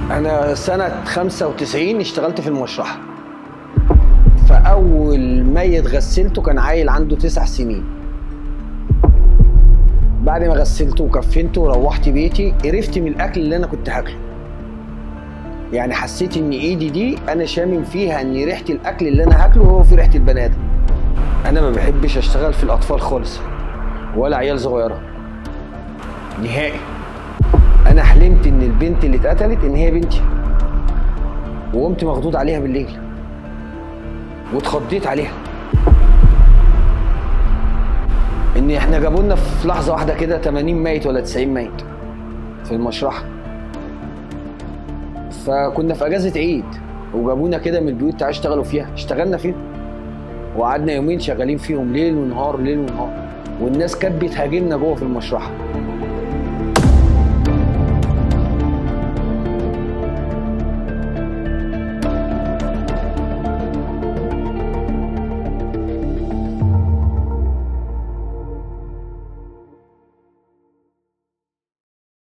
انا سنه 95 اشتغلت في المشرحه فاول ميت غسلته كان عيل عنده تسع سنين بعد ما غسلته وكفنته وروحت بيتي قرفت من الاكل اللي انا كنت هاكله يعني حسيت ان ايدي دي انا شامم فيها ان ريحه الاكل اللي انا هاكله هو في ريحه البني ادم انا ما بحبش اشتغل في الاطفال خالص ولا عيال صغيره نهائي انا حلمت ان البنت اللي اتقتلت ان هي بنتي وقمت مخضوض عليها بالليل واتخضيت عليها ان احنا جابوا لنا في لحظه واحده كده 80 ميت ولا 90 ميت في المشرحه فكنا في اجازه عيد وجابونا كده من البيوت تعالوا اشتغلوا فيها اشتغلنا فيها وقعدنا يومين شغالين فيهم ليل ونهار ليل ونهار والناس كانت بتهاجمنا جوه في المشرحه